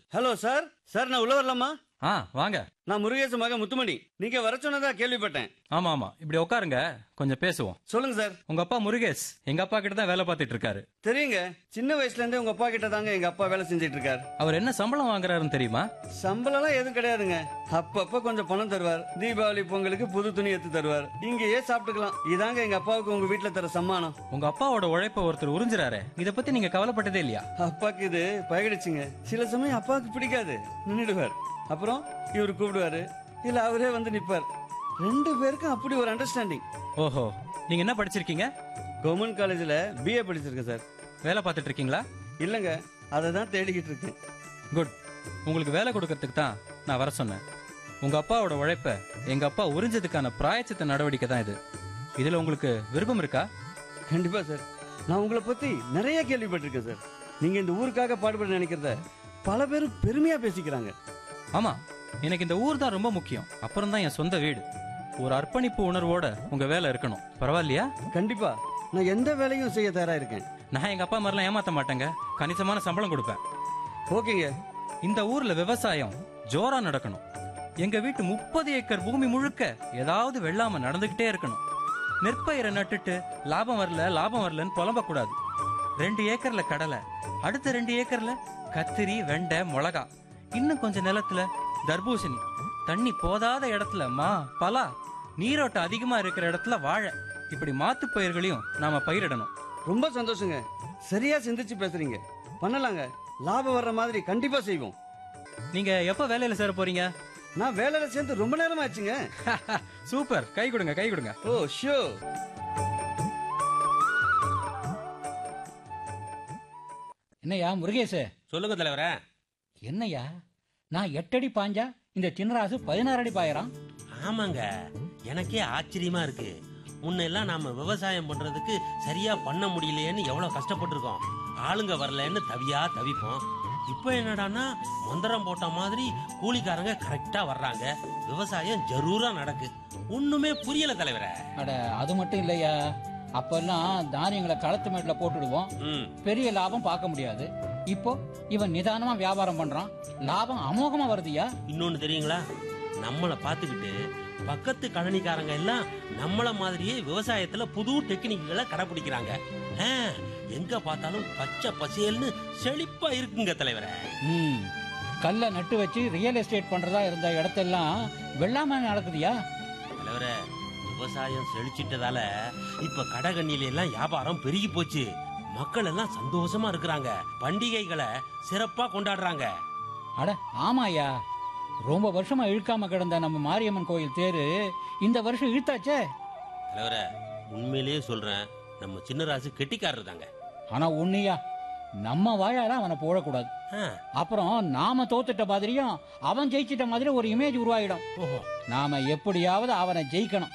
hello sir sir நான் உள்ள வரலாமா ஆ வாங்க நான் முருகேச மக முத்துமணி நீங்க வர சொன்னதா கேள்விப்பட்டேன் ஆமா ஆமா இப்படி உட்காருங்க கொஞ்சம் பேசுவோம் சொல்லுங்க சார் உங்க அப்பா முருகேஷ் எங்க அப்பா கிட்ட தான் வேலை பார்த்துட்டு இருக்காரு தெரியுங்க சின்ன வயசுல இருந்தே உங்க அப்பா கிட்ட தாங்க எங்க அப்பா வேலை செஞ்சுட்டு இருக்காரு அவர் என்ன சம்பளம் வாங்குறாருன்னு தெரியுமா சம்பளம்லாம் எதுவும் கிடையாதுங்க அப்பப்ப கொஞ்சம் பணம் தருவார் தீபாவளி பொங்கலுக்கு புது துணி எடுத்து தருவார் இங்கேயே சாப்பிட்டுக்கலாம் இதாங்க எங்க அப்பாவுக்கு உங்க வீட்டுல தர சம்மானம் உங்க அப்பாவோட உழைப்ப ஒருத்தர் உறிஞ்சுறாரு இத பத்தி நீங்க கவலைப்பட்டதே இல்லையா அப்பாக்கு இது பழகிடுச்சுங்க சில சமயம் அப்பாவுக்கு பிடிக்காது நின்னுடுவார் அப்புறம் இவர் கூப்பிடுவாரு இல்ல அவரே வந்து நிப்பார் ரெண்டு பேருக்கும் அப்படி ஒரு அண்டர்ஸ்டாண்டிங் ஓஹோ நீங்க என்ன படிச்சிருக்கீங்க கவர்மெண்ட் காலேஜ்ல பிஏ படிச்சிருக்கேன் சார் வேலை பார்த்துட்டு இருக்கீங்களா இல்லங்க அதை தான் தேடிக்கிட்டு இருக்கேன் குட் உங்களுக்கு வேலை கொடுக்கறதுக்கு தான் நான் வர சொன்னேன் உங்க அப்பாவோட உழைப்ப எங்க அப்பா உறிஞ்சதுக்கான பிராயச்சித்த நடவடிக்கை தான் இது இதுல உங்களுக்கு விருப்பம் இருக்கா கண்டிப்பா சார் நான் உங்களை பத்தி நிறைய கேள்விப்பட்டிருக்கேன் சார் நீங்க இந்த ஊருக்காக பாடுபட நினைக்கிறத பல பேரும் பெருமையா பேசிக்கிறாங்க ஆமா எனக்கு இந்த ஊர் தான் ரொம்ப முக்கியம் அப்புறம் தான் என் சொந்த வீடு ஒரு அர்ப்பணிப்பு உணர்வோட உங்க வேலை இருக்கணும் பரவாயில்லையா கண்டிப்பா நான் எந்த வேலையும் செய்ய தயாரா இருக்கேன் நான் எங்க அப்பா மாதிரிலாம் ஏமாத்த மாட்டேங்க கணிசமான சம்பளம் கொடுப்பேன் ஓகேங்க இந்த ஊர்ல விவசாயம் ஜோரா நடக்கணும் எங்க வீட்டு முப்பது ஏக்கர் பூமி முழுக்க ஏதாவது வெள்ளாம நடந்துகிட்டே இருக்கணும் நெற்பயிரை நட்டுட்டு லாபம் வரல லாபம் வரலன்னு புலம்ப கூடாது ரெண்டு ஏக்கர்ல கடலை அடுத்த ரெண்டு ஏக்கர்ல கத்திரி வெண்டை மிளகா இன்னும் கொஞ்சம் நிலத்துல தர்பூசணி தண்ணி போதாத இடத்துல மா பலா நீரோட்டம் அதிகமா இருக்கிற இடத்துல வாழை இப்படி மாத்து பயிர்களையும் நாம பயிரிடணும் ரொம்ப சந்தோஷங்க சரியா சிந்திச்சு பேசுறீங்க பண்ணலாங்க லாபம் வர்ற மாதிரி கண்டிப்பா செய்வோம் நீங்க எப்ப வேலையில சேர போறீங்க நான் வேலையில சேர்ந்து ரொம்ப நேரம் ஆச்சுங்க சூப்பர் கை கொடுங்க கை கொடுங்க ஓ ஷோ என்னய்யா முருகேசு சொல்லுங்க தலைவரே என்னய்யா நான் எட்டடி பாஞ்சா இந்த சின்னராசு பதினாறு அடி பாயறான் ஆமாங்க எனக்கே ஆச்சரியமா இருக்கு முன்னெல்லாம் நாம விவசாயம் பண்றதுக்கு சரியா பண்ண முடியலையேன்னு எவ்வளவு கஷ்டப்பட்டிருக்கோம் ஆளுங்க வரலன்னு தவியா தவிப்போம் இப்போ என்னடான்னா மந்திரம் போட்ட மாதிரி கூலிக்காரங்க கரெக்டா வர்றாங்க விவசாயம் ஜரூரா நடக்கு ஒண்ணுமே புரியல தலைவரே அட அது மட்டும் இல்லையா அப்பெல்லாம் தானியங்களை களத்து மேட்ல போட்டுடுவோம் ம் பெரிய லாபம் பார்க்க முடியாது இப்போ இவன் நிதானமா வியாபாரம் பண்றான் லாபம் அமோகமா வருதுயா இன்னொன்னு தெரியுங்களா நம்மள பாத்துக்கிட்டு பக்கத்து கழனிக்காரங்க எல்லாம் நம்மள மாதிரியே விவசாயத்துல புது டெக்னிக்குகளை கடைபிடிக்கிறாங்க ஆ, எங்க பார்த்தாலும் பச்சை பசேல்னு செழிப்பா இருக்குங்க தலைவரே ம் கல்ல நட்டு வச்சு ரியல் எஸ்டேட் பண்றதா இருந்த இடத்தெல்லாம் வெள்ளாம நடக்குதுயா தலைவரே விவசாயம் செழிச்சிட்டதால இப்ப கடகண்ணில எல்லாம் வியாபாரம் பெருகி போச்சு மக்கள் எல்லாம் சந்தோஷமா இருக்கிறாங்க பண்டிகைகளை சிறப்பா கொண்டாடுறாங்க அட ஆமாயா ரொம்ப வருஷமா இழுக்காம கிடந்த நம்ம மாரியம்மன் கோயில் தேரு இந்த வருஷம் இழுத்தாச்சே தலைவரே உண்மையிலேயே சொல்றேன் நம்ம சின்னராசு கெட்டிக்காரர் தாங்க ஆனா ஒண்ணுயா நம்ம வாயால அவனை போடக்கூடாது ஆ, அப்புறம் நாம தோத்துட்ட மாதிரியும் அவன் ஜெயிச்சிட்ட மாதிரி ஒரு இமேஜ் உருவாயிடும் ஓஹோ நாம எப்படியாவது அவனை ஜெயிக்கணும்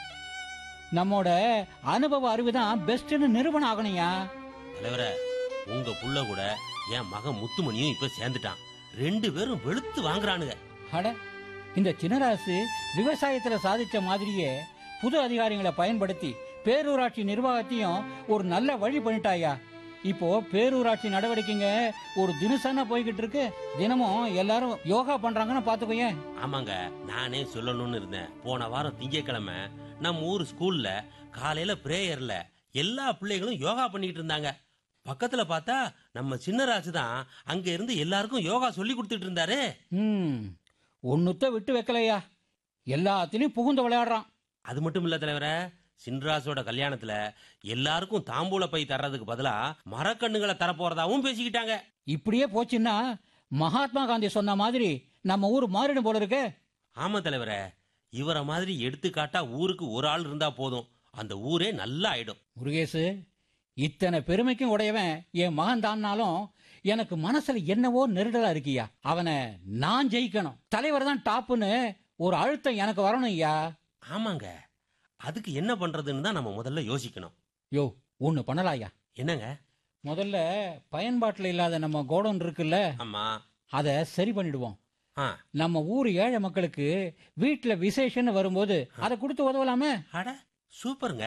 நம்மோட அனுபவ அறிவு தான் பெஸ்ட்னு நிரூபணம் ஆகணும்யா தலைவரே உங்க புள்ள கூட என் மகன் முத்துமணியும் இப்ப சேர்ந்துட்டான் ரெண்டு பேரும் வெளுத்து வாங்குறானுங்க அட இந்த சின்னராசு விவசாயத்துல சாதிச்ச மாதிரியே புது அதிகாரிகளை பயன்படுத்தி பேரூராட்சி நிர்வாகத்தையும் ஒரு நல்ல வழி பண்ணிட்டாயா இப்போ பேரூராட்சி நடவடிக்கைங்க ஒரு தினசனா போய்கிட்டு இருக்கு தினமும் எல்லாரும் யோகா பண்றாங்கன்னு பாத்துக்கோயேன் ஆமாங்க நானே சொல்லணும்னு இருந்தேன் போன வாரம் திங்கட்கிழமை நம்ம ஊர் ஸ்கூல்ல காலையில பிரேயர்ல எல்லா பிள்ளைகளும் யோகா பண்ணிட்டு இருந்தாங்க பக்கத்துல பார்த்தா நம்ம சின்னராசு தான் அங்க இருந்து எல்லாருக்கும் யோகா சொல்லி கொடுத்துட்டு இருந்தாரு ம் ஒன்னுத்த விட்டு வைக்கலையா எல்லாத்திலையும் புகுந்து விளையாடுறான் அது மட்டும் இல்ல தலைவரே சின்ராசோட கல்யாணத்துல எல்லாருக்கும் தாம்பூல பை தர்றதுக்கு பதிலா மரக்கண்ணுகளை தரப்போறதாவும் பேசிக்கிட்டாங்க இப்படியே போச்சுன்னா மகாத்மா காந்தி சொன்ன மாதிரி நம்ம ஊர் மாறிடும் போல இருக்கு ஆமா தலைவரே இவரை மாதிரி எடுத்துக்காட்டா ஊருக்கு ஒரு ஆள் இருந்தா போதும் அந்த ஊரே நல்லா ஆயிடும் முருகேசு இத்தனை பெருமைக்கும் உடையவன் என் மகன் தான்னாலும் எனக்கு மனசுல என்னவோ நெருடலா இருக்கியா அவனை நான் ஜெயிக்கணும் தலைவர் தான் டாப்புன்னு ஒரு அழுத்தம் எனக்கு வரணும் ஐயா ஆமாங்க அதுக்கு என்ன பண்றதுன்னு தான் நம்ம முதல்ல யோசிக்கணும் யோ ஒன்னு பண்ணலாயா என்னங்க முதல்ல பயன்பாட்டில் இல்லாத நம்ம கோடவுன் இருக்குல்ல ஆமா அதை சரி பண்ணிடுவோம் ஆ நம்ம ஊர் ஏழை மக்களுக்கு வீட்டுல விசேஷம்னு வரும்போது அதை கொடுத்து உதவலாமே அட சூப்பருங்க